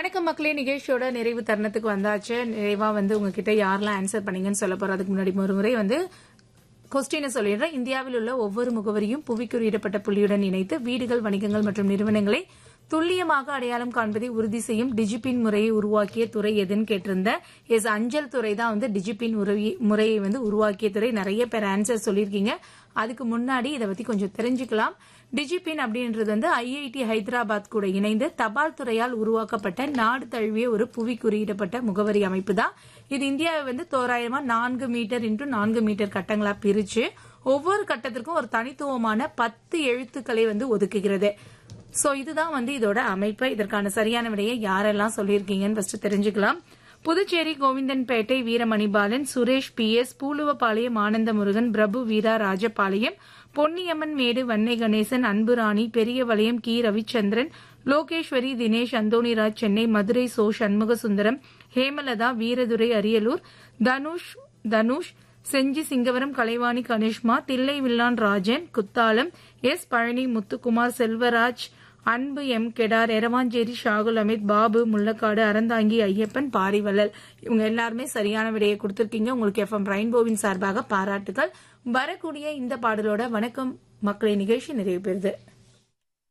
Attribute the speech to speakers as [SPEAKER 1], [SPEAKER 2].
[SPEAKER 1] வணக்கம் மக்களே நிகழ்ச்சியோட நிறைவு தருணத்துக்கு வந்தாச்சு நிறைவா வந்து உங்ககிட்ட யாரெல்லாம் ஆன்சர் பண்ணீங்கன்னு சொல்ல போறோம் அதுக்கு முன்னாடி ஒரு முறை வந்து கொஸ்டினை சொல்லிடுறேன் இந்தியாவில் உள்ள ஒவ்வொரு முகவரியும் புவிக்குறியிடப்பட்ட புள்ளியுடன் இணைத்து வீடுகள் வணிகங்கள் மற்றும் நிறுவனங்களை துல்லியமாக அடையாளம் காண்பதை உறுதி செய்யும் டிஜிபின் முறையை உருவாக்கிய துறை எதுன்னு கேட்டிருந்தேன் எஸ் அஞ்சல் துறை தான் வந்து டிஜிபின் உறவி- முறையை வந்து உருவாக்கிய துறை நிறைய பேர் ஆன்சர் சொல்லியிருக்கீங்க அதுக்கு முன்னாடி இதை பத்தி கொஞ்சம் தெரிஞ்சுக்கலாம் டிஜிபின் அப்படின்றது வந்து ஐஐடி ஹைதராபாத் கூட இணைந்து தபால் துறையால் உருவாக்கப்பட்ட நாடு தழுவிய ஒரு புவி குறியிடப்பட்ட முகவரி அமைப்பு தான் இது இந்தியாவை வந்து தோராயமா நான்கு மீட்டர் இன்டு நான்கு மீட்டர் கட்டங்களா பிரிச்சு ஒவ்வொரு கட்டத்திற்கும் ஒரு தனித்துவமான பத்து எழுத்துக்களை வந்து ஒதுக்குகிறது சோ இதுதான் வந்து இதோட அமைப்பு இதற்கான சரியான விடையை யாரெல்லாம் சொல்லியிருக்கீங்கன்னு ஃபர்ஸ்ட் தெரிஞ்சுக்கலாம் புதுச்சேரி கோவிந்தன்பேட்டை வீரமணிபாலன் சுரேஷ் பி எஸ் பூலுவபாளையம் ஆனந்த முருகன் பிரபு வீரா ராஜபாளையம் பொன்னியம்மன் மேடு வன்னை கணேசன் அன்புராணி பெரியவளையம் கி ரவிச்சந்திரன் லோகேஸ்வரி தினேஷ் அந்தோணிராஜ் சென்னை மதுரை சோ சண்முகசுந்தரம் ஹேமலதா வீரதுரை அரியலூர் தனுஷ் தனுஷ் செஞ்சி சிங்கவரம் கலைவாணி கனிஷ்மா தில்லை வில்லான் ராஜன் குத்தாலம் எஸ் பழனி முத்துக்குமார் செல்வராஜ் அன்பு எம் கெடார் எரவாஞ்சேரி ஷாகுல் அமித் பாபு முள்ளக்காடு அறந்தாங்கி ஐயப்பன் பாரிவள்ளல் இவங்க எல்லாருமே சரியான விடையை கொடுத்திருக்கீங்க உங்களுக்கு எஃப்எம் ரெயின்போவின் சார்பாக பாராட்டுகள் வரக்கூடிய இந்த பாடலோட வணக்கம் மக்களை நிகழ்ச்சி நிறைவு பெறுது